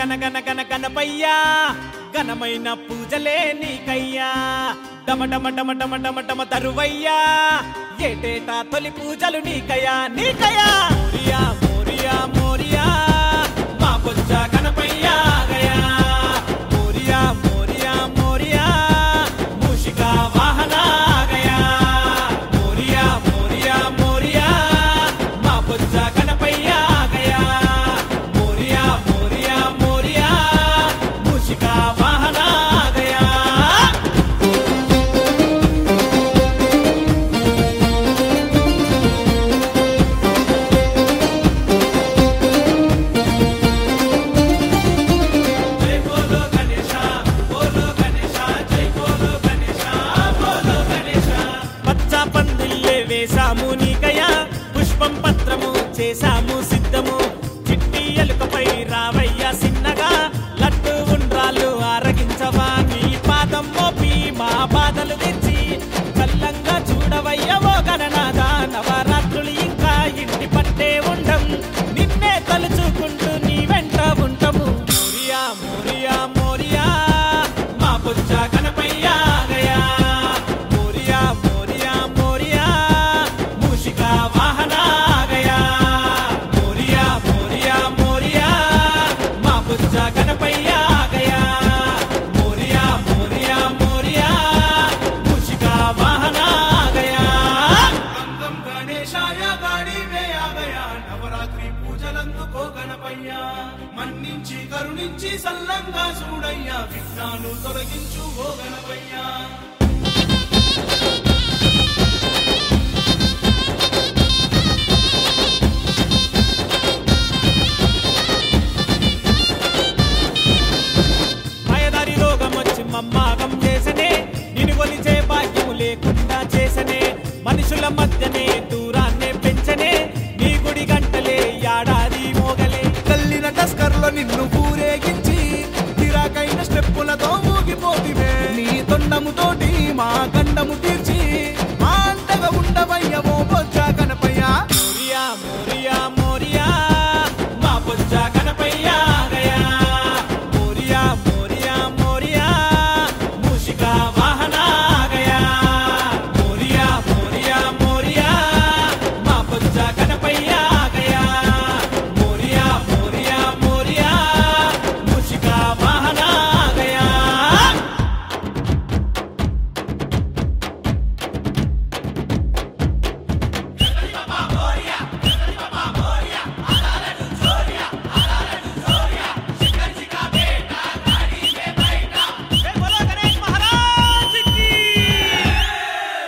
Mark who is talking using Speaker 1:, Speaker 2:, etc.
Speaker 1: గన గన గన గణపయ్యా ఘనమైన పూజలే నీకయ్యా డమ డమ డమ డమ డమ డమ తరువయ్యా ఏటేటా తొలి పూజలు నీకయ్యా నీకయ్యా మోరియా మోరియా మోరియా మా బొజ్జ గణపయ్యా గయా మోరియా మోరియా మోరియా మూషిక వాహన గయా మోరియా మోరియా మోరియా మా బొజ్జ గణపయ్యా గయా మోరియా మోరియా మోరియా మూషిక వాహన గయా జై బోలో గణేశ బోలో గణేశ జై బోలో గణేశ బోలో గణేశ పచ్చా పందిల్లే వేసాము నీకయా పుష్పం పత్రము చేసాము సిద్ధము చిట్టి ఎలుకపై రావయ్య సిన్నగా లడ్డు ఉండ్రాలు ఆరగించవా నీ పాదం మోపి మా బాధలు తెచ్చి చల్లంగా చూడవయ్య ఓ గణనాథ నవరాత్రులు ఇంకా ఇంటి పట్టే ఉండం నిన్నే తలుచుకుంటూ నీ వెంట ఉంటాము మోరియా మోరియా మోరియా మా బుజ్జ గణపయ్యా గయా మోరియా మోరియా మోరియా మూషిక వాహన గయా మోరియా మోరియా మోరియా మా బుజ్జ గణపయ్యా గయా మోరియా మోరియా మోరియా మూషిక వాహన గయా
Speaker 2: గంగం గణేశాయ గాడివే ఆగయా నవరాత్రి పూజలందుకో గణపయ్యా మన్నించి కరుణించి సల్లంగా చూడయ్యా విఘ్నాలు తొలగించు ఓ గణపయ్యా
Speaker 1: మాయదారి రోగం వచ్చి మమ్మాగం చేసనే నిన్ను కొలిచే భాగ్యము లేకుండా చేసనే మనుషుల మధ్యనే దూరాన్నే పెంచనే నీ గుడి గంటలే ఏడాది మోగలే
Speaker 2: కల్లిన టస్కర్లో నిన్ను ఊరేగించి తిరాకైన స్టెప్పులతో ఊగిపోతివే నీ తొండముతోటి మా గండము తీర్చి